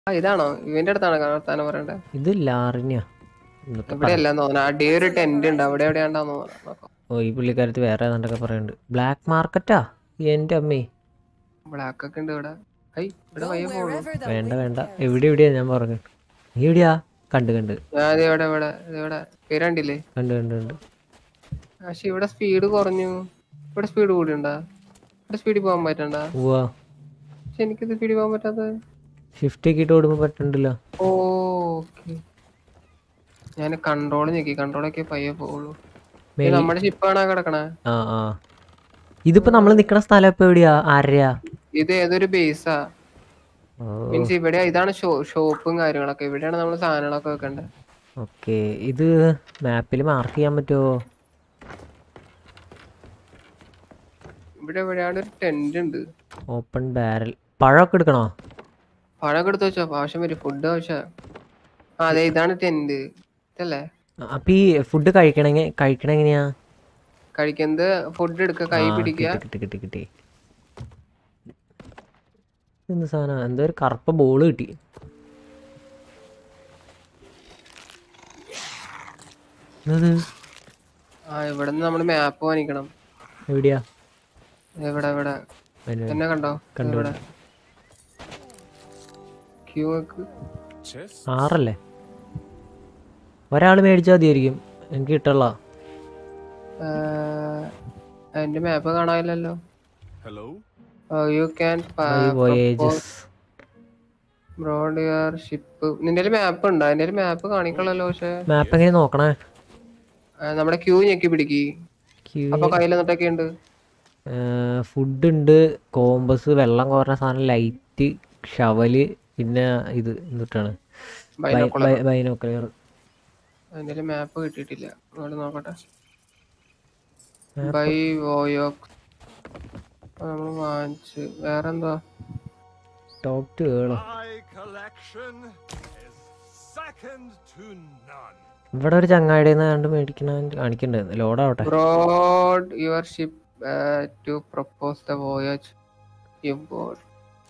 ആ ഇതാണോ ഇവന്റെ അടുത്താണ് വർത്താനം പറയണ്ടേ ഇത് ലാറിന്യാ എന്നൊക്കെ ഇവിടെ അല്ലെന്ന് തോന്നുന്നു അടി ഒരു ടെന്റ് ഉണ്ട് അവിടെ എവിടെയാണ്ടാന്ന് തോന്നുന്നു ഓ ഈ പുള്ളിക്കാരത്ത് വേറെ ഏതാണ്ടൊക്കെ പറയുന്നുണ്ട് ബ്ലാക്ക് മാർക്കറ്റാ എൻ്റെ അമ്മേ ബ്ലാക്ക് ഒക്കെ ഉണ്ട് ഇവിടെ ഐ ഇവിടെ വയ്യ പോണു വേണ്ട വേണ്ട എവിടെ എവിടെയാ ഞാൻ പറഞ്ഞു നീ എവിടെയാ കണ്ട് കണ്ട് ഞാൻ ദേ ഇവിടെ ഇവിടെ ദേ ഇവിടെ പേര് കണ്ടില്ലേ കണ്ട് കണ്ട് കണ്ട് പക്ഷെ ഇവിടെ സ്പീഡ് കുറഞ്ഞു ഇവിടെ സ്പീഡ് കൂടിയുണ്ടാ ഇവിടെ സ്പീഡിൽ പോകാൻ പറ്റണ്ട പോവാ പക്ഷെ എനിക്കിത് സ്പീഡിൽ പോകാൻ പറ്റാത്തത് ഷിഫ്റ്റ് ആക്കിയിട്ട് ഓടുമ്പോൾ പറ്റണ്ടല്ലോ ഓക്കെ ഞാൻ കൺട്രോൾ ഞെക്കി കൺട്രോൾ ഒക്കെ പയ്യെ പോകുള്ളൂ ഇത് നമ്മുടെ ഷിപ്പാണ് കിടക്കണേ ആ ആ ഇതിപ്പോ നമ്മൾ നിക്കണ സ്ഥലം ഇപ്പൊ എവിടെയാ ആരയാ ഇത് ഏതൊരു ബേസാ ഓ മീൻസ് ഇവിടെ ഇതാണ് ഷോപ്പും കാര്യങ്ങളൊക്കെ ഇവിടെയാണ് നമ്മൾ സാധനങ്ങളൊക്കെ വെക്കണ്ടേ ഓക്കെ ഇത് മാപ്പിൽ മാർക്ക് ചെയ്യാൻ പറ്റുമോ ഇവിടെ എവിടെയാണ് ഒരു ടെന്റ് ഉണ്ട് ഓപ്പൺ ബാരൽ പഴമൊക്കെ എടുക്കണോ പഴമൊക്കെ എടുത്ത് വെച്ചോ ആവശ്യം വരും ഫുഡ് ആവശ്യം ആ അതെ ഇതാണ് ടെന്റ് ഇതല്ലേ ആ, അപ്പൊ ഈ ഫുഡ് കഴിക്കണെങ്കി കഴിക്കണ എങ്ങനെയാ കഴിക്കുന്നത് ഫുഡ് എടുക്കുക കൈ ആ, പിടിക്കുക കിട്ടി കിട്ടി കിട്ടി കിട്ടി എന്ത് സാധനം എന്തോ ഒരു കറുപ്പ ബോള് കിട്ടി എന്നത് ആ ഇവിടെ നിന്ന് നമ്മൾ മാപ്പ് വാങ്ങിക്കണം എവിടെയാ എവിടെ എവിടെ അതിന് എന്നെ കണ്ടോ കണ്ടു. ഇവിടെ ക്യൂ വെക്ക് ആറല്ലേ ഒരാൾ മേടിച്ചാൽ മതിയായിരിക്കും എനിക്ക് കിട്ടുള്ള എന്റെ മാപ്പ് കാണാനില്ലല്ലോ Hello? You can voyages broad your ship നിന്റെ മാപ്പ് ഉണ്ടോ എന്റെ മാപ്പ് കാണിക്കണല്ലോ പക്ഷെ മാപ്പ് എങ്ങനെ നോക്കണേ ആ, നമ്മുടെ ക്യൂ ഞെക്കി പിടിക്കി അപ്പൊ കയ്യിൽ എന്നിട്ടൊക്കെ ഉണ്ട് ഫുഡ് ഉണ്ട് കോമ്പസ് വെള്ളം കോരണ സാധനം ലൈറ്റ് ഷവല് പിന്നെ ഇത് എന്നിട്ടാണ് ബൈനോക്കുലർ ബൈനോക്കുലർ എന്റെ മാപ്പ് കിട്ടിയിട്ടില്ല അങ്ങോട്ട് നോക്കട്ടെ ബൈ വോയോക്ക് നമ്മൾ വാങ്ങിച്ച് വേറെന്താ ടോപ്പ് ടു ഏളോ My collection is second to none. ഇവിടെ ഒരു ചങ്ങാടിയിൽ നിന്ന് കണ്ട് മേടിക്കണ കാണിക്കണ്ടായിരുന്നു ലോഡാവട്ടെ broad your ship to propose the voyage you board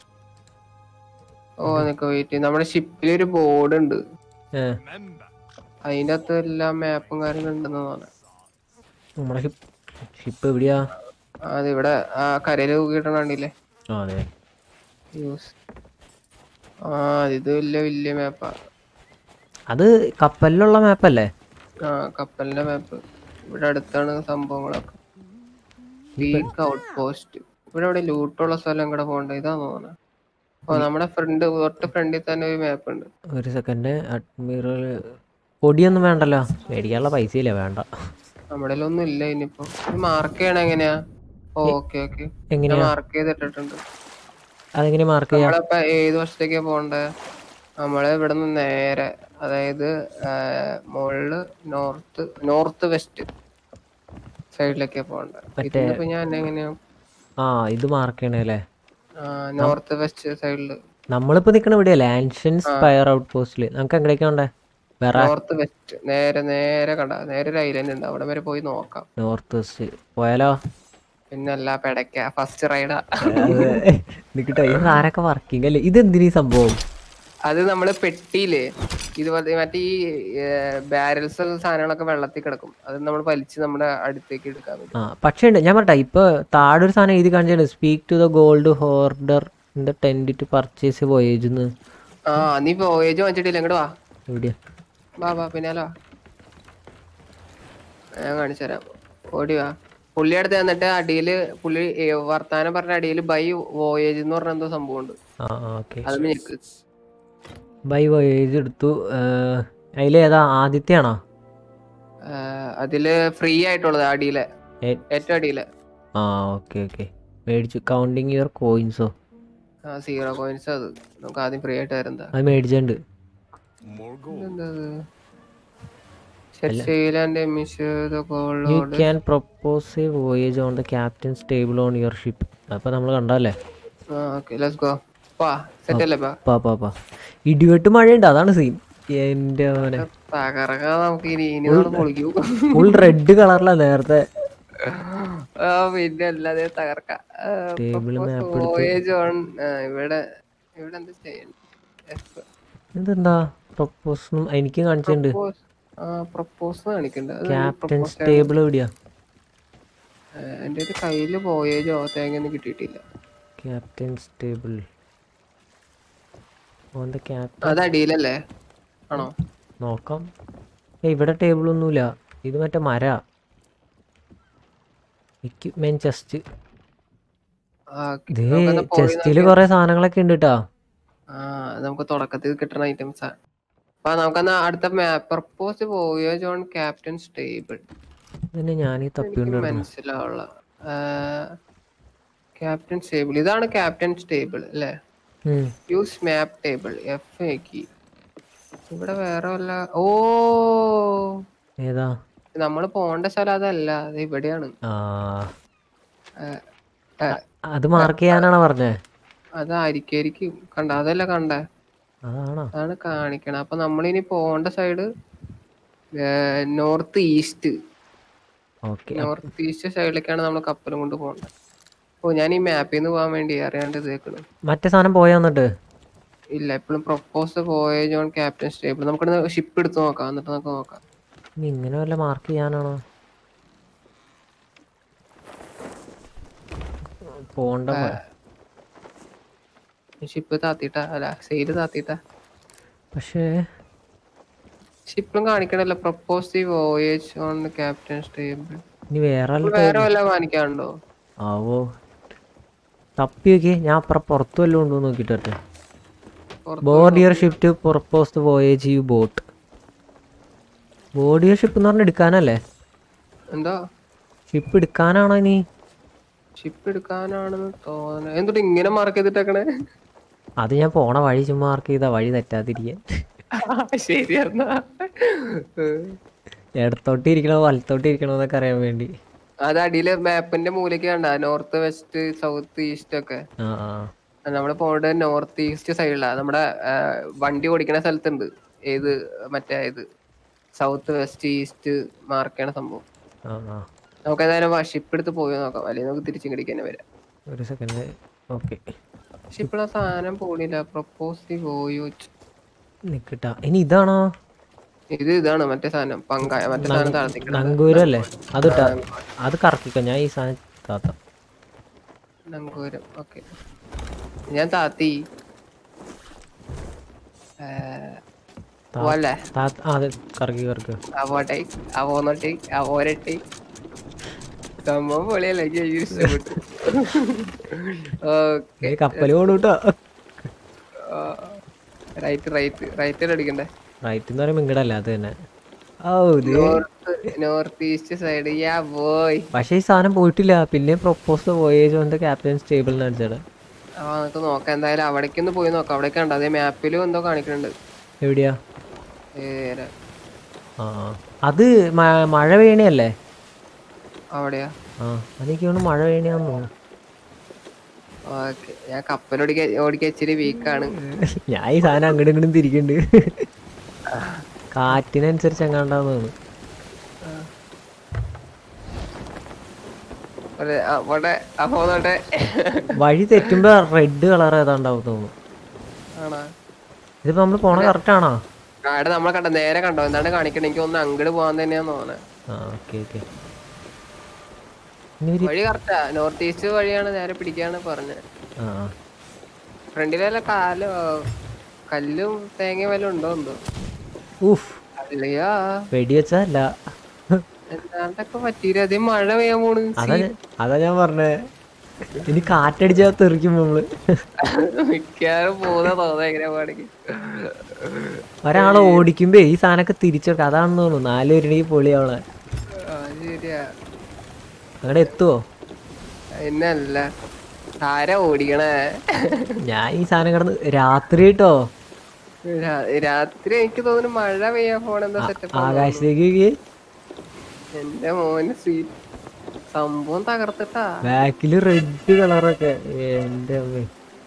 ഓ നിനക്ക് വെയിറ്റ് നമ്മുടെ ഷിപ്പിൽ ഒരു ബോർഡ് ഉണ്ട് ഏഹ് Remember, അതിന്റെ അകത്ത് എല്ലാ മാപ്പും കാര്യങ്ങളും ഉണ്ടെന്ന് തോന്നുന്നു നമ്മുടെ ഷിപ്പ് ഷിപ്പ് എവിടെയാ അത് ഇവിടെ ആ കരയിൽ തൂക്കിയിട്ടണ കണ്ടില്ലേ ആ അതെ യൂസ് ആ ഇത് വലിയ വലിയ മാപ്പാ അത് കപ്പലിലുള്ള മാപ്പല്ലേ ആ കപ്പലിന്റെ മാപ്പ് ഇവിടെ അടുത്താണ് സംഭവങ്ങളൊക്കെ വീക്ക് ഔട്ട് പോസ്റ്റ് ഇവിടെ ഇവിടെ ലൂട്ടുള്ള സ്ഥലം കൂടെ പോകണ്ട ഇതാന്ന് തോന്നുന്നത് ഓ നമ്മുടെ ഫ്രണ്ട് തൊട്ട് ഫ്രണ്ടിൽ തന്നെ ഒരു മാപ്പ് ഉണ്ട് ഒരു സെക്കൻഡ് അഡ്മിറൽ പൊടിയൊന്നും വേണ്ടല്ലോ മേടിക്കാനുള്ള പൈസ ഇല്ല വേണ്ട നമ്മുടെ ഒന്നും ഇല്ല ഇനിയിപ്പോ മാർക്ക് ചെയ്യണ എങ്ങനെയാ ഓക്കെ ഓക്കെ എങ്ങനെയാ മാർക്ക് ചെയ്തിട്ടിട്ടുണ്ട് അതെങ്ങനെ മാർക്ക് ചെയ്യാം നമ്മളിപ്പോ ഏത് വർഷത്തേക്കാ പോണ്ടേ നമ്മള് ഇവിടെ നിന്ന് നേരെ അതായത് ആ, മുകളില് നോർത്ത് നോർത്ത് വെസ്റ്റ് സൈഡിലേക്കാ പോണ്ടേ ഇതിപ്പോ ഞാൻ എങ്ങനെയാ ആ ഇത് മാർക്ക് ചെയ്യണേ അല്ലേ നോർത്ത് വെസ്റ്റ് സൈഡില് നമ്മളിപ്പോ നിക്കണ ഇവിടെയല്ലേ ആൻഷ്യൻ സ്പയർ ഔട്ട് പോസ്റ്റില് നമുക്ക് എങ്ങടേക്കാ വേണ്ടേ വേറെ നോർത്ത് വെസ്റ്റ് നേരെ നേരെ കണ്ട നേരെ ഒരു ഐലൻഡ് ഉണ്ട് അവിടെ വരെ പോയി നോക്കാം നോർത്ത് വെസ്റ്റ് പോയാലോ പിന്നല്ല പെടക്ക ഫസ്റ്റ് റൈഡാ നിക്കട്ടെ ഈ സാധനമൊക്കെ വർക്കിംഗ് അല്ലേ ഇത് എന്തിനീ സംഭവം അത് നമ്മള് പെട്ടിയില് ഇതുപോലെ മറ്റേ ഈ ബാരൽസ് സാധനങ്ങളൊക്കെ വെള്ളത്തിൽ കിടക്കും അത് നമ്മൾ വലിച്ച് നമ്മുടെ അടുത്തേക്ക് എടുക്കാൻ പറ്റും ആ പക്ഷേ ഉണ്ട് ഞാൻ പറട്ടെ ഇപ്പൊ താഴെ ഒരു സാധനം എഴുതി കാണിച്ചാണ് speak to the gold hoarder in the tent to purchase voyage ആ നീ വോയേജ് വാങ്ങിച്ചിട്ടില്ല ഇങ്ങോട്ട് വാ എവിടെയാ വാ വാ പിന്നാലോ ഞാൻ കാണിച്ചു തരാം ഓടി വാ പുള്ളി അടുത്ത് എന്നിട്ട് അടിയില് പുള്ളി ഏ, വർത്താനം പറഞ്ഞ അടിയില് ബൈ വോയേജ് എന്ന് പറഞ്ഞ എന്തോ സംഭവം ഉണ്ട് ആ ഓക്കെ അത് ഞെക്ക് ബൈ വോയേജ് എടുത്തു അതിലേതാ ആദ്യത്തെ ആണോ ആ, അതില് ഫ്രീ ആയിട്ടുള്ളത് അടിയിലെ ഏ- ഏറ്റവും അടിയിലെ ആ ഓക്കെ ഓക്കെ മേടിച്ചു കൗണ്ടിങ് യുവർ കോയിൻസോ ആ സീറോ കോയിൻസ് അത് നമുക്ക് ആദ്യം ഫ്രീ ആയിട്ട് തരുന്നതാ അത് മേടിച്ചിട്ടുണ്ട് more gold. എന്താ set and miss the gold you can propose a voyage on the captain's table on your ship അപ്പൊ നമ്മൾ കണ്ടല്ലേ ആ ഓക്കെ ലെറ്റ്സ് ഗോ വാ സെറ്റ് അല്ലേ പാ പാ പാ പാ ഇടിവെട്ട് മഴയുണ്ട് അതാണ് സീൻ എന്റെ മോനെ തകർക്കാൻ നമുക്ക് ഇനി ഇനി നമ്മൾ പൊളിക്കൂ ഫുൾ റെഡ് കളറിലാ നേരത്തെ ആ പിന്നെ അല്ലാതെ തകർക്കാം Table map എടുത്ത്. വോയേജ് ഓൺ ഇവിടെ ഇവിടെ എന്താ ചെയ്യണ്ട ഇതെന്താ പ്രൊപ്പോസ് എനിക്ക് കാണിച്ചിട്ടുണ്ട് പ്രപ്പോസ് കാണിക്കണ്ട ക്യാപ്റ്റൻസ് ടേബിൾ എവിടെയാ എന്റെ ഒരു കയ്യില് പോയേജോ തേങ്ങയൊന്നും കിട്ടിയിട്ടില്ല ക്യാപ്റ്റൻസ് ടേബിൾ ഓന്റെ ക്യാപ്റ്റൻ അത് അടിയിലല്ലേ ആണോ നോക്കാം ഏ ഇവിടെ ടേബിൾ ഒന്നുമില്ല ഇത് മറ്റേ മര എക്യുപ്മെന്റ് ചെസ്റ്റ് ആ, ഇതേ നമുക്കൊന്ന് പോയി ചെസ്റ്റില് കൊറേ സാധനങ്ങളൊക്കെ ഉണ്ട് കേട്ടാ ആ അത് നമുക്ക് തുടക്കത്തിൽ കിട്ടുന്ന ഐറ്റംസ് ആണ് അപ്പൊ നമുക്കെന്നാ അടുത്ത മാപ്പ് പ്രപ്പോസ് പോയോ ജോൺ ക്യാപ്റ്റൻ സ്റ്റേബിൾ ഇതന്നെ ഞാൻ ഈ എനിക്ക് തപ്പിക്കൊണ്ട് മനസ്സിലാവുള്ള ക്യാപ്റ്റൻ സ്റ്റേബിൾ ഇതാണ് ക്യാപ്റ്റൻ സ്റ്റേബിൾ അല്ലേ യൂസ് മാപ്പ് ടേബിൾ എഫ് ആക്കി ഇവിടെ വേറെ വല്ല ഓ ഏതാ നമ്മൾ പോണ്ട സ്ഥലം അതല്ല അത് ഇവിടെയാണ് ആ ആ, ആ, അത് മാർക്ക് ചെയ്യാനാണോ പറഞ്ഞേ അതായിരിക്കും കണ്ട അതല്ല കണ്ടേ അതാണോ അതാണ് കാണിക്കണത് അപ്പൊ നമ്മളിനി പോണ്ട side north east okay north east സൈഡിലേക്കാണ് നമ്മൾ കപ്പലും കൊണ്ട് പോകേണ്ടത് ഓ ഞാൻ ഈ മാപ്പിൽ നിന്ന് പോകാൻ വേണ്ടി അറിയാണ്ട് ഇതേക്കണ് മറ്റേ സാധനം പോയാ എന്നിട്ട് ഇല്ല എപ്പോഴും പ്രൊപ്പോസ് പോയ ജോൺ ക്യാപ്റ്റൻ സ്റ്റേബിൾ നമുക്ക് ഷിപ്പ് എടുത്ത് നോക്കാം എന്നിട്ട് നമുക്ക് നോക്കാം ഇനി ഇങ്ങനെ വല്ല മാർക്ക് ചെയ്യാനാണോ പോണ്ട ഷിപ്പ് താത്തിട്ടാ അല്ല സെയില് താത്തിട്ടാ പക്ഷേ ഷിപ്പിലും കാണിക്കണല്ലോ propose the voyage on captain stable ഇനി വേറെ വല്ല വേറെ വല്ല കാണിക്കാനുണ്ടോ ആവോ തപ്പി നോക്കി ഞാൻ അപ്പുറം പുറത്ത് വല്ലതും ഉണ്ടോ നോക്കിട്ടെ പുറത്ത് board your ship to propose voyage you boat board your ship എന്ന് പറഞ്ഞാൽ എടുക്കാനല്ലേ എന്താ ഷിപ്പ് എടുക്കാനാണോ ഇനി ഷിപ്പ് എടുക്കാനാണെന്ന് തോന്നുന്നത് എന്തുകൊണ്ട് ഇങ്ങനെ മാർക്ക് ചെയ്തിട്ടേക്കണേ അത് ഞാൻ പോണ വഴി ചുമ്മാ മാർക്ക് ചെയ്താ വഴി തെറ്റാതിരിക്കാൻ ശരിയാ ഇടത്തോട്ട് ഇരിക്കണോ വലത്തോട്ട് ഇരിക്കണോ എന്നൊക്കെ അറിയാൻ വേണ്ടി അത് അടിയില് മാപ്പിന്റെ മൂലയ്ക്ക് കണ്ട നോർത്ത് വെസ്റ്റ് സൗത്ത് ഈസ്റ്റ് ഒക്കെ ആ ആ നമ്മൾ പോകേണ്ടത് നോർത്ത് ഈസ്റ്റ് സൈഡിലാണ് നമ്മുടെ ആ, വണ്ടി ഓടിക്കണ സ്ഥലത്തുണ്ട് ഏത് മറ്റേ ഇത് സൗത്ത് വെസ്റ്റ് ഈസ്റ്റ് മാർക്ക് ചെയ്യണ സംഭവം ആ ആ നമുക്ക് ഏതായാലും ഷിപ്പ് എടുത്ത് പോയി നോക്കാം അല്ലെങ്കിൽ നമുക്ക് തിരിച്ചും കിടിക്കാൻ വരാം ഒരു സെക്കൻഡ് ഓക്കെ ഷിപ്പിള സാധനം പോണില്ല പ്രപ്പോസ് പോയോ നിക്കട്ടാ ഇനി ഇതാണോ ഇത് ഇതാണ് മറ്റേ സാധനം പങ്കായ മറ്റേ സാധനം താഴ്ത്തിക്കണം നങ്കൂരം അല്ലേ അത് ഇട്ടാ അത് കറക്കിക്കോ ഞാൻ ഈ സാധനം താത്താം നങ്കൂരം ഓക്കെ ഞാൻ താത്തി ഏ, പോവല്ലേ താത്ത ആ അത് കറക്കി കറക്കുക അവോട്ടെ അവോന്നോട്ടെ അവോരട്ടെ സംഭവം പൊളിയല്ലേ എനിക്ക് ഭയങ്കര ഇഷ്ടപ്പെട്ടു ഓക്കെ കപ്പൽ പോണൂട്ടോ റൈറ്റ് റൈറ്റ് റൈറ്റിൽ അടിക്കണ്ടേ റൈറ്റ് എന്ന് പറയുമ്പോ ഇങ്ങടല്ല അത് തന്നെ ഓ ഇത് north north east side ya boy പക്ഷെ ഈ സാധനം പോയിട്ടില്ല പിന്നെ propose voyage on the captain stable അടിച്ചത് ആ നമുക്ക് നോക്കാം എന്തായാലും അവിടേക്കൊന്ന് പോയി നോക്കാം അവിടെ കണ്ട അതേ മാപ്പിലും എന്തോ കാണിക്കുന്നുണ്ട് എവിടെയാ ഏരെ, ആ ആ. അത് മ- മഴ വീണയല്ലേ അവിടെയാ ആ അതെനിക്ക് തോന്നുന്നു മഴ വീണയാന്ന് തോന്നുന്നു ഓക്കെ ഞാൻ കപ്പലോടിക്ക ഓടിക്ക ഇച്ചിരി വീക്കാണ് ഞാൻ ഈ സാധനം അങ്ങോട്ടും ഇങ്ങോട്ടും തിരിക്കുന്നുണ്ട് കാറ്റിനനുസരിച്ച് എങ്ങാണ്ടാന്ന് തോന്നുന്നു ഒരു അവിടെ അപ്പോന്നോട്ടെ വഴി തെറ്റുമ്പോ റെഡ് കളർ ഏതാണ്ടാവും തോന്നുന്നു ആണോ ഇതിപ്പോ നമ്മള് പോണ കറക്റ്റ് ആണോ അവിടെ നമ്മളെ കണ്ട നേരെ കണ്ടോ എന്താണ് കാണിക്കണേ എനിക്ക് ഒന്ന് അങ്ങോട്ട് പോകാൻ തന്നെയാന്ന് തോന്നുന്നത് ആ ഓക്കെ ഓക്കെ ഇനി ഒരു വഴി കറക്റ്റാ നോർത്ത് ഈസ്റ്റ് വഴിയാണ് നേരെ പിടിക്കാണ് പറഞ്ഞത് ആ ആ. ഫ്രണ്ടിലല്ല കാലോ കല്ലും തേങ്ങ വല്ലതും ഉണ്ടോ എന്തോ ഊഫ് അല്ലയാ വെടി വെച്ചല്ല എന്താണ്ടൊക്കെ പറ്റീര അതേ മഴ പെയ്യാൻ പോണ് അതാ ഞാൻ- അതാ ഞാൻ പറഞ്ഞേ ഇനി കാറ്റടിച്ചാ തെറിക്കും നമ്മള് മിക്കവാറും പോകുന്ന തോന്നാ എങ്ങനെ പാടിക്ക് ഒരാളെ ഓടിക്കുമ്പോ ഈ സാധനമൊക്കെ തിരിച്ചെടുക്കുക അതാണെന്ന് തോന്നുന്നു നാല് പേരുണ്ടെങ്കിൽ പൊളിയാവളെ ആ, ശരിയാ അങ്ങടെ എത്തുവോ എന്നല്ല ആരാ ഓടിക്കണേ ഞാൻ ഈ സാധനം കിടന്ന് രാത്രി കേട്ടോ രാ- രാത്രി എനിക്ക് തോന്നുന്നു മഴ പെയ്യാൻ പോണ എന്താ സെറ്റപ്പ് ആകാശത്തേക്ക് നോക്കിയേ. എന്റെ മോന് സ്വീറ്റ് സംഭവം തകർത്തിട്ടാ ബാക്കില് റെഡ് കളറൊക്കെ എന്റെ അമ്മേ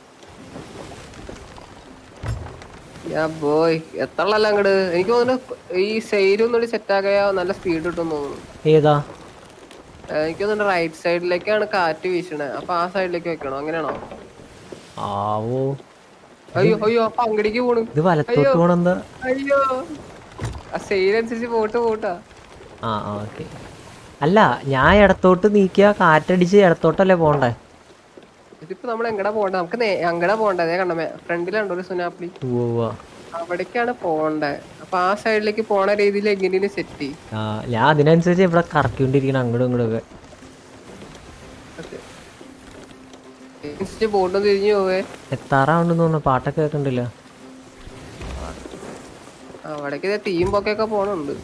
യാ ബോയ് എത്രള്ളല്ല അങ്ങട് എനിക്ക് തോന്നുന്നു ഈ സെയിലൊന്നുകൂടി സെറ്റ് ആക്കിയാ നല്ല സ്പീഡ് കിട്ടും തോന്നുന്നു ഏതാ ഏ, എനിക്ക് തോന്നുന്നു റൈറ്റ് സൈഡിലേക്കാണ് കാറ്റ് വീശണേ അപ്പൊ ആ സൈഡിലേക്ക് വെക്കണോ അങ്ങനെയാണോ ആവോ അയ്യോ അയ്യോ അപ്പൊ അങ്ങടിക്ക് പോണു ഇത് വലത്തോട്ട് അയ്യോ. പോണെന്താ അയ്യോ ആ സെയിൽ അനുസരിച്ച് പോട്ട് പോട്ടാ ആ ആ ഓക്കെ അല്ല ഞാൻ ഇടത്തോട്ട് നീക്കിയ കാറ്റടിച്ച് ഇടത്തോട്ടല്ലേ പോണ്ടേ ഇതിപ്പോ നമ്മൾ എങ്ങടാ പോണ്ടേ നമുക്ക് നേ- അങ്ങടാ പോണ്ടേ അതേ കണ്ടമേ ഫ്രണ്ടിലുണ്ടോ ഒരു സുനാപ്ലി ഉവ്വ അവിടേക്കാണ് പോണ്ടേ അപ്പൊ ആ സൈഡിലേക്ക് പോണ രീതിയിൽ എങ്ങനെയും സെറ്റ് ചെയ്യും ആ ഞാൻ അതിനനുസരിച്ച് ഇവിടെ കറക്കിക്കൊണ്ടിരിക്കണം അങ്ങോട്ടും ഇങ്ങോട്ടും ഒക്കെ ബോട്ടും തിരിഞ്ഞു പോവേ എത്താറാവുണ്ടെന്ന് തോന്നുന്നു പാട്ടൊക്കെ കേൾക്കണ്ടില്ല അവിടേക്ക് ടീം പൊക്കെയൊക്കെ പോണുണ്ട്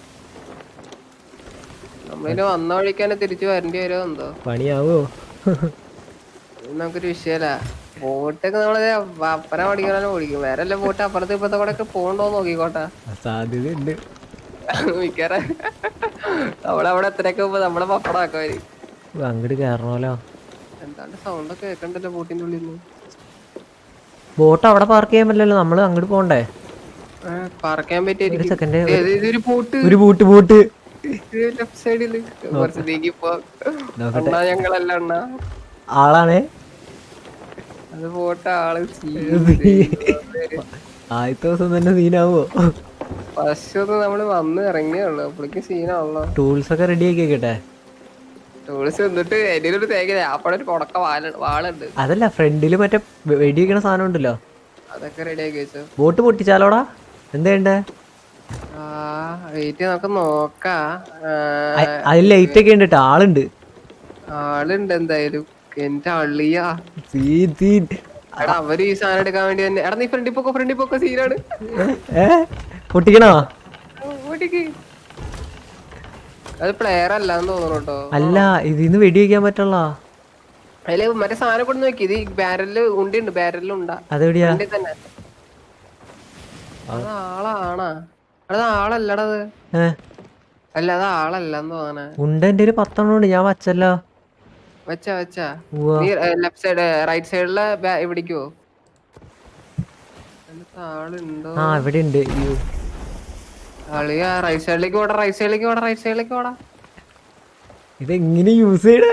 നമ്മളിന് വന്ന വഴിക്ക് തന്നെ തിരിച്ചു വരേണ്ടി വരുമോ എന്തോ പണിയാവോ ഇത് നമുക്കൊരു വിഷയമല്ല ബോട്ടൊക്കെ നമ്മള് അപ്പന പഠിക്കാനോ ഓടിക്കും വേറെ അല്ല ബോട്ട് അപ്പുറത്ത് ഇപ്പുറത്തെ കൂടെ ഒക്കെ പോകണ്ടോ നോക്കിക്കോട്ടെ സാധ്യതയുണ്ട് മിക്കറ നമ്മളവിടെ എത്രയൊക്കെ പോകുമ്പോ നമ്മളെ പപ്പടം ആക്കുമായിരിക്കും അങ്ങോട്ട് കയറണമല്ലോ എന്താണ്ട് സൗണ്ട് ഒക്കെ കേൾക്കണ്ടല്ലോ ബോട്ടിന്റെ ഉള്ളിൽ നിന്ന് ബോട്ട് അവിടെ പാർക്ക് ചെയ്യാൻ പറ്റില്ലല്ലോ നമ്മൾ അങ്ങോട്ട് പോണ്ടേ പറക്കാൻ ഒരു പറ്റിയായിരിക്കും സെക്കൻഡ് ഏത് ഇതൊരു ബോട്ട് ഒരു ബൂട്ട് ബൂട്ട് ലെഫ്റ്റ് സൈഡില് കുറച്ച് നീങ്ങിപ്പോ നോക്കട്ടെ അണ്ണാ ഞങ്ങളല്ല അണ്ണാ ആളാണേ അത് പോട്ട ആള് ആദ്യത്തെ ദിവസം തന്നെ സീനാവോ ഫസ്റ്റ് ഒന്ന് നമ്മള് വന്ന് ഇറങ്ങിയുള്ളു അപ്പോഴേക്കും സീനാണല്ലോ ടൂൾസ് ഒക്കെ റെഡി ആക്കി വെക്കട്ടെ ടൂറിസ്റ്റ് എന്നിട്ട് എന്റെ ഒരു തേങ്ങ അപ്പഴ ഒരു കൊടക്ക വാല വാളുണ്ട് അതല്ല ഫ്രണ്ടില് മറ്റേ വെടി വെക്കണ സാധനം ഉണ്ടല്ലോ അതൊക്കെ റെഡി ആക്കി വെച്ചു ബോട്ട് പൊട്ടിച്ചാലോടാ എന്തേണ്ടേ ആ വെയിറ്റ് നമുക്ക് നോക്കാ ആ, അതിൽ ലൈറ്റ് ഒക്കെ ഉണ്ട് ട്ടോ, ആളുണ്ട് ആളുണ്ട് എന്തായാലും എന്റെ അള്ളിയാ സീൻ സീൻ എടാ അവര് ഈ സാധനം എടുക്കാൻ വേണ്ടി തന്നെ എടാ നീ ഫ്രണ്ടിൽ പൊക്കോ ഫ്രണ്ടിൽ പൊക്കോ സീനാണ് ഏ പൊട്ടിക്കണോ ഓടിക്ക് അത് പ്ലെയർ അല്ലാന്ന് തോന്നുന്നു കേട്ടോ അല്ല ഇതിന്ന് വെടി വെക്കാൻ പറ്റുള്ള അതില് മറ്റേ സാധനം കൊണ്ട് നോക്കി ഇത് ബാരലില് ഉണ്ടിണ്ട് ബാരലിൽ ഉണ്ടാ അതെവിടെയാ ഉണ്ടി തന്നെ അത് ആളാണാ അത് ആളല്ലടാ അത് ഏ അല്ല അത് ആളല്ലെന്ന് തോന്നണേ ഉണ്ട് എന്റെ ഒരു പത്തെണ്ണം ഉണ്ട് ഞാൻ വച്ചല്ലോ വെച്ചാ വെച്ചാ ഉവ്വ. നീ ലെഫ്റ്റ് സൈഡ് റൈറ്റ് സൈഡിലെ എവിടേക്കോ അതിനകത്ത് ആളുണ്ടോ ആ ഇവിടെ ഉണ്ട് അയ്യോ. ആളിയാ റൈറ്റ് സൈഡിലേക്ക് ഓടാ റൈറ്റ് സൈഡിലേക്ക് ഓടാ റൈറ്റ് സൈഡിലേക്ക് ഓടാ ഇതെങ്ങനെ യൂസ് ചെയ്യണേ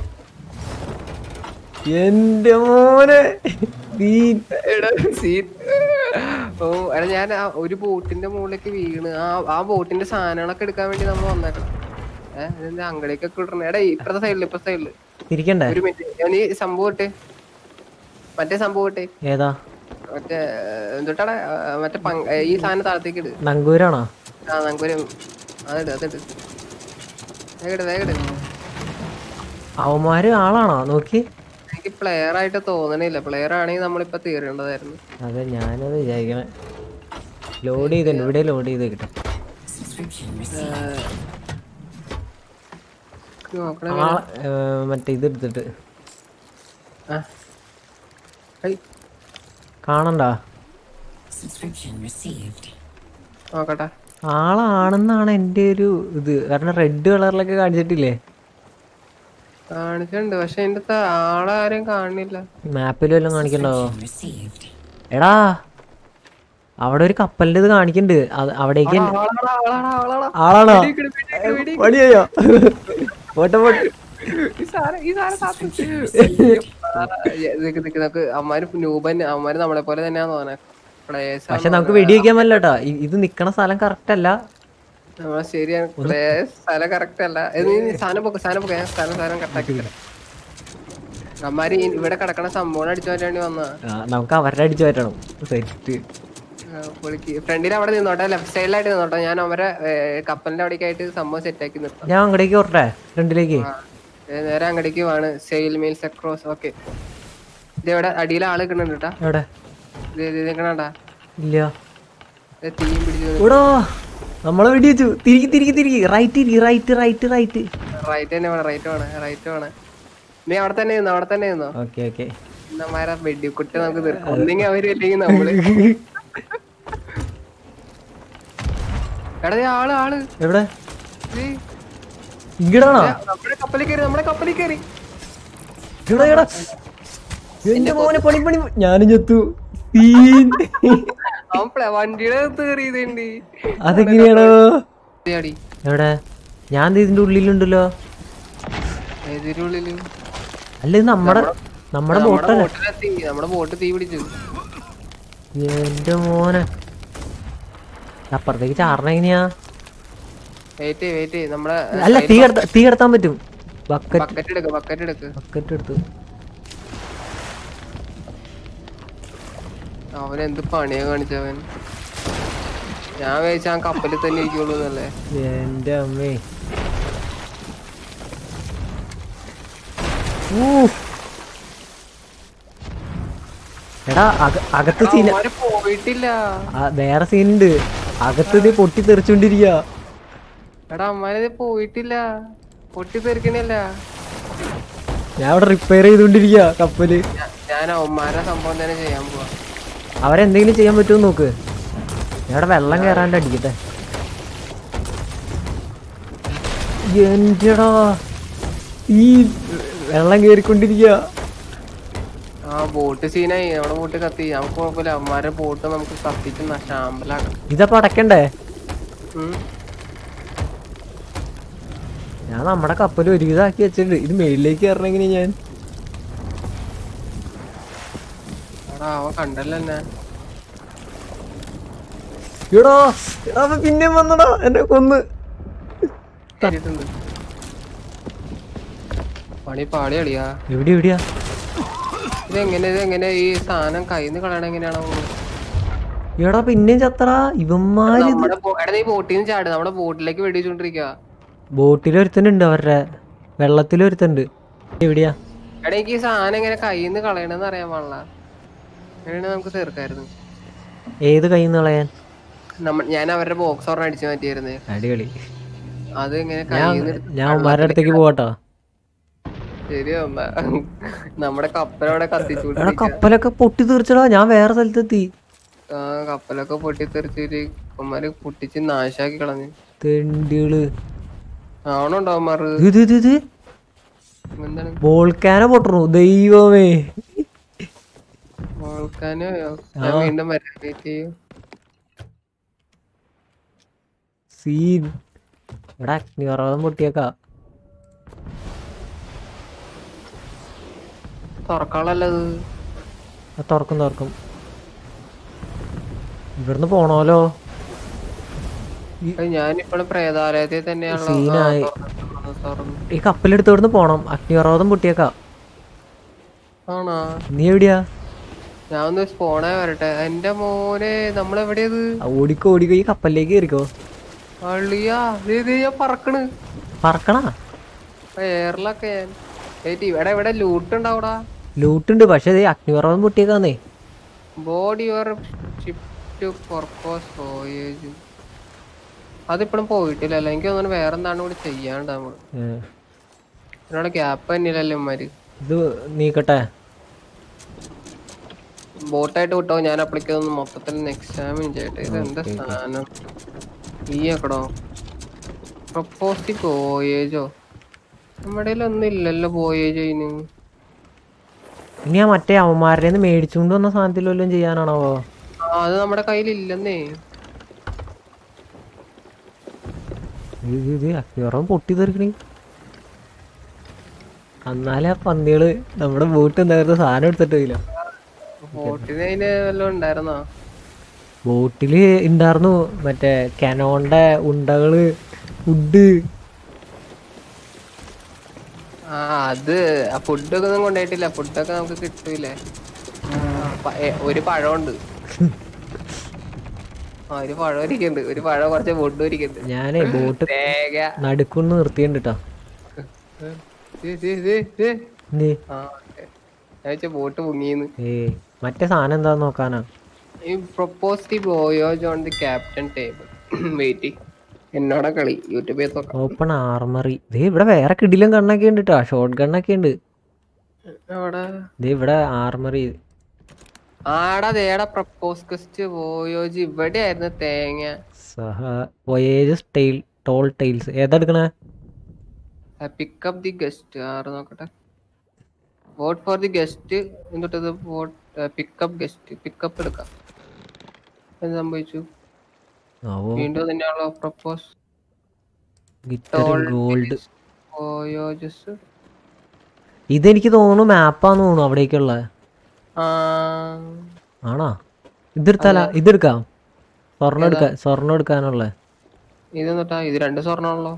എന്റെ മോനെ സീൻ എടാ, സീൻ. ഓ എടാ ഞാൻ ആ ഒരു ബോട്ടിന്റെ മുകളിലേക്ക് വീണ് ആ ആ ബോട്ടിന്റെ സാധനങ്ങളൊക്കെ എടുക്കാൻ വേണ്ടി നമ്മൾ വന്നേക്കണം ഏഹ് ഇതിന്റെ അങ്കടേക്കൊക്കെ ഇടണേ എടാ ഇപ്പുറത്തെ സൈഡില് ഇപ്പുറത്തെ സൈഡില് തിരിക്കണ്ടേ ഒരു മിനിറ്റ് നീ സംഭവം ഇട്ടേ മറ്റേ സംഭവം ഇട്ടേ ഏതാ മറ്റേ എന്തുട്ടാടാ മറ്റേ പങ്ക ഈ സാധനം താഴത്തേക്ക് ഇട് നങ്കൂരാണോ ആ നമുക്കൊരു അതിട് അതിട് വേഗട് വേഗട് അവന്മാര് ആളാണോ നോക്കി എനിക്ക് പ്ലെയർ ആയിട്ട് തോന്നണില്ല പ്ലെയർ ആണെങ്കിൽ നമ്മളിപ്പോ തീരേണ്ടതായിരുന്നു അതെ ഞാനത് വിചാരിക്കണേ ലോഡ് ചെയ്തിട്ടുണ്ട് ഇവിടെ ലോഡ് ചെയ്ത് കിട്ടും നോക്കണേ ആ ഏ, മറ്റേ ഇത് എടുത്തിട്ട് ആ. ഹൈ, കാണണ്ട Subscription received. നോക്കട്ടെ ആളാണെന്നാണ് എൻ്റെ ഒരു ഇത് കാരണം റെഡ് കളറിലൊക്കെ കാണിച്ചിട്ടില്ലേ കാണിച്ചിട്ടുണ്ട് പക്ഷെ അതിന്റെ അകത്ത് ആളാരും കാണില്ല മാപ്പിൽ വല്ലതും കാണിക്കണ്ടാവോ Received. എടാ അവിടെ ഒരു കപ്പലിന്റെ ഇത് കാണിക്കുന്നുണ്ട് അത് അവിടേക്ക് എന്നെ- ആളാടാ, ആളാടാ, ആളാടാ. ആളാണോ വെടിവെക്കണ്, വെടിവെക്കണ്, വെടിവെക്കണ്. പണിയോ പോട്ടെ പോട്ടെ ഈ സാധനം, ഈ സാധനം താത്ത്. ആ, നിക്ക് നിക്ക് നമുക്ക് അമ്മാര് നൂപൻ അമ്മാര് നമ്മളെ പോലെ തന്നെയാന്ന് തോന്നേ പ്ലേയേഴ്സ് പക്ഷെ നമുക്ക് വെടി വെക്കാൻ പറ്റില്ല കേട്ടോ ഇത് നിക്കണ സ്ഥലം കറക്റ്റ് അല്ല നമ്മളെ ശരിയാണ് പ്ലേയേഴ്സ് സ്ഥലം കറക്റ്റ് അല്ല ഇത് നീ നീ സാധനം പൊക്ക് സാധനം പൊക്കെ ഞാൻ സ്ഥലം സാധനം കറക്റ്റാക്കി തരാം അമ്മാര് ഈ ഇവിടെ കിടക്കണ സംഭവം അടിച്ചു മാറ്റാൻ വേണ്ടി വന്നാ ആ, നമുക്ക് അവരുടെ അടിച്ചു പറ്റണം സെറ്റ് ഫ്രണ്ടിൽ അവിടെ നിന്നോട്ടെ ലെഫ്റ്റ് സൈഡിലായിട്ട് നിന്നോട്ടെ ഞാൻ അവരെ ഏ, കപ്പലിന്റെ അവിടേക്ക് ആയിട്ട് സംഭവം സെറ്റ് ആക്കി നിർത്താം ഞാൻ അങ്ങടേക്ക് ഓർട്ടെ ഫ്രണ്ടിലേക്ക് ആ, ഏ, നേരെ അങ്ങടേക്ക് ആണ് സെയിൽ മീൽസ് അക്രോസ് ഓക്കെ ഇത് ഇവിടെ അടിയിൽ ആള് നിൽക്കുന്നുണ്ട് കേട്ടാ എവിടെ ഇത് നിൽക്കണണ്ടാ ഇല്ല തീയും പിടിച്ചു എടാ നമ്മളെ വെടി വെച്ചു തിരികെ തിരികെ തിരികെ റൈറ്റ് തിരികെ റൈറ്റ് റൈറ്റ് റൈറ്റ് റൈറ്റ് തന്നെ വേണം റൈറ്റ് വേണം റൈറ്റ് വേണം നീ അവിടെ തന്നെ നിന്നോ അവിടെ തന്നെ നിന്നോ ഓക്കെ ഓക്കെ ഇന്നമാരെ വെടിക്കുട്ടി നമുക്ക് തീർക്കാം ഒന്നെങ്കിൽ അവര് അല്ലെങ്കിൽ നമ്മള് എടാ ദേ ആള് ആള് എവിടെ ദേ, ഇങ്ങടാണോ നമ്മുടെ കപ്പലിൽ കയറി നമ്മുടെ കപ്പലിൽ കയറി എടാ എടാ എന്റെ മോനെ പണി പണി ഞാനും ചത്തു സീൻ അവൻ പ്ല- വണ്ടിയുടെ അകത്ത് കയറിയതുണ്ട് അതെങ്ങനെയാണോ അടി എവിടെ ഞാൻ ദേ ഇതിന്റെ ഉള്ളിലുണ്ടല്ലോ ഏതിനുള്ളില് അല്ല ഇത് നമ്മടെ നമ്മുടെ നമ്മുടെ ബോട്ടല്ലേ ബോട്ടിലെത്തി നമ്മുടെ ബോട്ട് തീ പിടിച്ചു എന്റെ മോനെ അപ്പുറത്തേക്ക് ചാടണ എങ്ങനെയാ വെയിറ്റ് വെയിറ്റ് നമ്മളെ അല്ല തീ കടത്താ തീ കടത്താൻ പറ്റും ബക്കറ്റ് ബക്കറ്റ് എടുക്ക് ബക്കറ്റ് എടുക്ക് ബക്കറ്റ് എടുത്ത് അവൻ എന്ത് പണിയാ കാണിച്ചവൻ ഞാൻ വിചാരിച്ച ആ കപ്പലിൽ തന്നെ ഇരിക്കുള്ളൂ എന്നല്ലേ എന്റെ അമ്മേ ഊ. എടാ അക- അകത്ത് സീന അവന്മാര് പോയിട്ടില്ല ആ, വേറെ സീനുണ്ട് അകത്ത് ഇത് പൊട്ടി തെറിച്ചോണ്ടിരിക്ക എടാ അമ്മാരത് പോയിട്ടില്ല പൊട്ടി തെറിക്കണില്ല ഞാൻ ഇവിടെ റിപ്പയർ ചെയ്തോണ്ടിരിക്ക കപ്പല് ഞാ- ഞാൻ അവന്മാരെ സംഭവം തന്നെ ചെയ്യാൻ പോവാ അവരെന്തെങ്കിലും ചെയ്യാൻ പറ്റുമോ നോക്ക് ഞാൻ ഇവിടെ വെള്ളം കയറാണ്ട് അടിക്കട്ടെ എന്റെടാ ഈ വെള്ളം കേറിക്കൊണ്ടിരിക്ക ആ ബോട്ട് സീനായി നമ്മുടെ ബോട്ട് കത്തി നമുക്ക് കുഴപ്പമില്ല അവന്മാരെ ബോട്ട് നമുക്ക് കത്തിച്ച് നശാമ്പലാക്കാം ഇതപ്പോ അടക്കണ്ടേ ഉം. ഞാൻ നമ്മുടെ കപ്പൽ ഒരുവിധമാക്കി വെച്ചിട്ടുണ്ട് ഇത് മേളിലേക്ക് കയറണമെങ്കിൽ ഞാൻ എടാ അവൻ കണ്ടല്ലോ എന്നെ എടാ എടാ അവൻ പിന്നെയും വന്നടാ എന്നെ കൊന്ന് കേട്ടിട്ടുണ്ട് പണി പാളി കളിയാ എവിടെ എവിടെയാ ഇതെങ്ങനെ ഇതെങ്ങനെ ഈ സാധനം കയ്യിൽ നിന്ന് കളയണ എങ്ങനെയാണോ എടാ പിന്നെയും ചത്തടാ ഇവന്മാര് ഇത് നമ്മുടെ ബോ- എടാ നീ ബോട്ടിൽ നിന്ന് ചാട് നമ്മുടെ ബോട്ടിലേക്ക് വെടിവെച്ചോണ്ടിരിക്കുക ബോട്ടിൽ ഒരുത്തനുണ്ട് അവരുടെ വെള്ളത്തിൽ ഒരുത്തണ്ട് എവിടെയാ എടാ എനിക്ക് ഈ സാധനം എങ്ങനെ കയ്യിൽ നിന്ന് കളയണെന്ന് അറിയാൻ പാടില്ല എങ്ങനെ നമുക്ക് തീർക്കായിരുന്നു ഏത് കൈ കളയാൻ നമ്മ ഞാൻ അവരുടെ ബോക്സ് ഓർമ്മ അടിച്ചു മാറ്റിയായിരുന്നേ അടിപൊളി അത് എങ്ങനെ ഞാൻ കയ്യിൽ നിന്ന് ഞാൻ ഉമ്മാരുടെ അടുത്തേക്ക് പോകട്ടോ ശരി അമ്മ നമ്മുടെ കപ്പലവിടെ എടാ കത്തിച്ചുകൊണ്ടിരിക്കുക കപ്പലൊക്കെ പൊട്ടി തീർച്ചടാ ഞാൻ വേറെ സ്ഥലത്തെത്തി ആ കപ്പലൊക്കെ പൊട്ടിത്തെറിച്ചിട്ട് ഉമ്മാര് പൊട്ടിച്ച് നാശാക്കി കളഞ്ഞു തെണ്ടികള് ആവണുണ്ടോ ഉമ്മാറ് ഇത് ഇത് ഇത് എന്താണ് വോൾക്കാന പൊട്ടണു ദൈവമേ വോൾക്കാനോ ഞാൻ വീണ്ടും വരാൻ വെയിറ്റ് ചെയ്യൂ സീൻ എടാ അഗ്നിപർവ്വതം പൊട്ടിയേക്കാ തുറക്കാളല്ലത് ആ, തുറക്കും തുറക്കും ഇവിടുന്ന് പോണോലോ ഞാനിപ്പോഴും പ്രേതാലയത്തിൽ തന്നെയാണല്ലോ സീനായി. ആ, തുറന്നു, തുറന്നു. ഈ കപ്പലെടുത്ത് ഇവിടുന്ന് പോണം അഗ്നിപർവ്വതം പൊട്ടിയേക്കാ ആണോ നീ എവിടെയാ ഞാൻ ഒന്ന് സ്പോണേ വരട്ടെ എന്റെ മോനെ നമ്മളെവിടെയത് ആ, ഓടിക്കോ ഓടിക്കോ ഈ കപ്പലിലേക്ക് കയറിക്കോ അള്ളിയാ ദേ ദേ ഞാൻ പറക്കണ് പറക്കണാ എയറിലൊക്കെ ഞാൻ ഏറ്റി ഇവിടെ ഇവിടെ ലൂട്ട് ഉണ്ടാവൂടാ ലൂട്ടുണ്ട് പക്ഷെ ഇത് അഗ്നിപർവ്വതം പൊട്ടിയേക്കാന്നേ body your ship to purpose voyage അതിപ്പോഴും പോയിട്ടില്ലല്ലോ എനിക്ക് തോന്നുന്നു വേറെ എന്താണ് കൂടി ചെയ്യാണ്ട് നമ്മള് ഏ, എന്നോട് ഗ്യാപ്പ് തന്നെയല്ലേ ഇമ്മാര് ഇത് നീക്കട്ടെ ബോട്ടായിട്ട് വിട്ടോ ഞാൻ അപ്പളേക്ക് ഒന്ന് മൊത്തത്തിൽ എക്സാമിൻ ചെയ്യട്ടെ ഇത് എന്താ സാധനം ഈ ആക്കടോ പ്രപ്പോസ് വോയേജോ നമ്മുടെ ഒന്നും ഇല്ലല്ലോ വോയേജ് അതിന് ഇനി ആ മറ്റേ അവന്മാരുടെ നിന്ന് മേടിച്ചുകൊണ്ട് വന്ന സാധനത്തിൽ വല്ലതും ചെയ്യാനാണോ ആ, അത് നമ്മുടെ കയ്യിൽ ഇല്ലെന്നേ ഇത് ഇത് അഗ്നിപർവ്വതം പൊട്ടി തെറിക്കണി എന്നാലേ ആ പന്നികള് നമ്മുടെ ബോട്ട് ഉണ്ടായിരുന്ന സാധനം എടുത്തിട്ട് പോയില്ല ബോട്ടിന് അതിന് വല്ലതും ഉണ്ടായിരുന്നോ ബോട്ടില് ഉണ്ടായിരുന്നു മറ്റേ കനോന്റെ ഉണ്ടകള് ഫുഡ് ആ അത് ആ ഫുഡൊക്കെ ഒന്നും കൊണ്ടുപോയിട്ടില്ല ഫുഡൊക്കെ നമുക്ക് കിട്ടൂലേ ആ, പ- ഏ, ഒരു പഴമുണ്ട് ആ ഒരു പഴം ഇരിക്കുന്നുണ്ട് ഒരു പഴം കുറച്ച് ഫുഡും ഇരിക്കുന്നുണ്ട് ഞാനേ ബോട്ട് തേങ്ങ നടുക്കുന്ന് നിർത്തിയുണ്ട് കേട്ടോ ദേ, ദേ, ദേ, ദേ. എന്തേ ആ ഓക്കേ. ഞാൻ വെച്ച ബോട്ട് മുങ്ങിന്ന് ഏ മറ്റേ സാധനം എന്താന്ന് നോക്കാനാ ഈ propose the voyage on the captain table wait എന്നോടാ കളി യൂട്യൂബിൽ നോക്കാം ഓപ്പൺ ആർമറി ദേ ഇവിടെ വേറെ കിടിലും കണ്ണൊക്കെ ഉണ്ട് കേട്ടോ ഷോർട്ട് ഗണ്ണൊക്കെ ഉണ്ട് അവിടെ ദേ ഇവിടെ ആർമറി ആടാ ദേടാ പ്രപ്പോസ് ക്വസ്റ്റ് ബോയോജ് ഇവിടെ ആയിരുന്നു തേങ്ങ സഹ വോയേജസ് ടെയിൽ ടോൾ ടെയിൽസ് ഏതാ എടുക്കണേ പിക്കപ്പ് ദി ഗസ്റ്റ് ആറ് നോക്കട്ടെ വോട്ട് ഫോർ ദി ഗസ്റ്റ് എന്നിട്ടത് വോട്ട് പിക്കപ്പ് ഗസ്റ്റ് പിക്കപ്പ് എടുക്കാം എന്ത് സംഭവിച്ചു ഓ വീണ്ടും തന്നെയാണല്ലോ പ്രപ്പോസ് ഗിറ്റർ ഗോൾഡ് ബോയോജസ് ഇതെനിക്ക് തോന്നുന്നു മാപ്പാന്ന് തോന്നുന്നു അവിടേക്കുള്ള ആ ആണോ ഇതെടുത്താല ഇതെടുക്കാം സ്വർണ്ണം എടുക്കാൻ സ്വർണ്ണം എടുക്കാനുള്ള ഇത് എന്നിട്ടാ ഇത് രണ്ട് സ്വർണ്ണമാണല്ലോ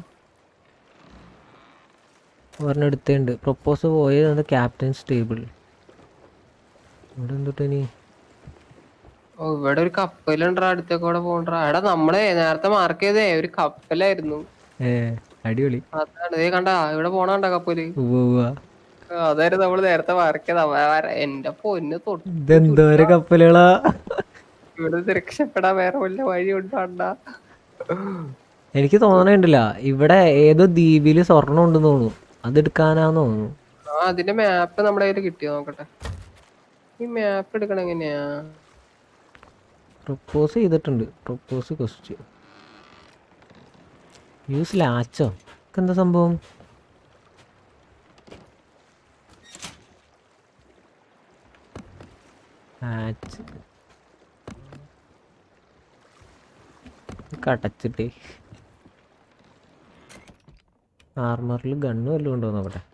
ഒരെണ്ണം എടുത്തുണ്ട് പ്രൊപ്പോസ് പോയത് ക്യാപ്റ്റൻസ് ടേബിൾ ഇവിടെ എന്തുട്ടാ ഇനി ഓ ഇവിടെ ഒരു കപ്പലുണ്ടാ അടുത്തേക്ക് കൂടെ പോണ്ടാ എടാ നമ്മളെ നേരത്തെ മാർക്ക് ചെയ്തേ ഒരു കപ്പലായിരുന്നു ഏ അടിപൊളി അതാണ് ഇതേ കണ്ടാ ഇവിടെ പോണണ്ട കപ്പല് ഉവ്വ് ഉവ്വ. ആ, അതായിരുന്നു നമ്മള് നേരത്തെ മാർക്ക് ചെയ്ത എന്റെ പൊന്ന് തൊട്ട് ഇതെന്തോരം കപ്പലുകളാ ഇവിടെ നിന്ന് രക്ഷപ്പെടാൻ വേറെ വല്ല വഴി ഉണ്ടാണ്ട എനിക്ക് തോന്നണില്ല ഇവിടെ ഏതോ ദ്വീപില് സ്വർണ്ണം ഉണ്ടെന്ന് തോന്നുന്നു അതെടുക്കാനാന്ന് തോന്നുന്നു ആ അതിന്റെ മാപ്പ് നമ്മുടെ കയ്യിൽ കിട്ടിയോ നോക്കട്ടെ ഈ മാപ്പ് എടുക്കണ എങ്ങനെയാ പ്രപ്പോസ് ചെയ്തിട്ടുണ്ട് പ്രപ്പോസ് ക്വസ്റ്റ്യൻ യൂസ് ലാച്ചോ എന്താ സംഭവം ലാച്ച് കടച്ചിട്ടേ ആർമറിൽ ഗണ്ണ് വല്ലതും ഉണ്ടോ നോക്കട്ടെ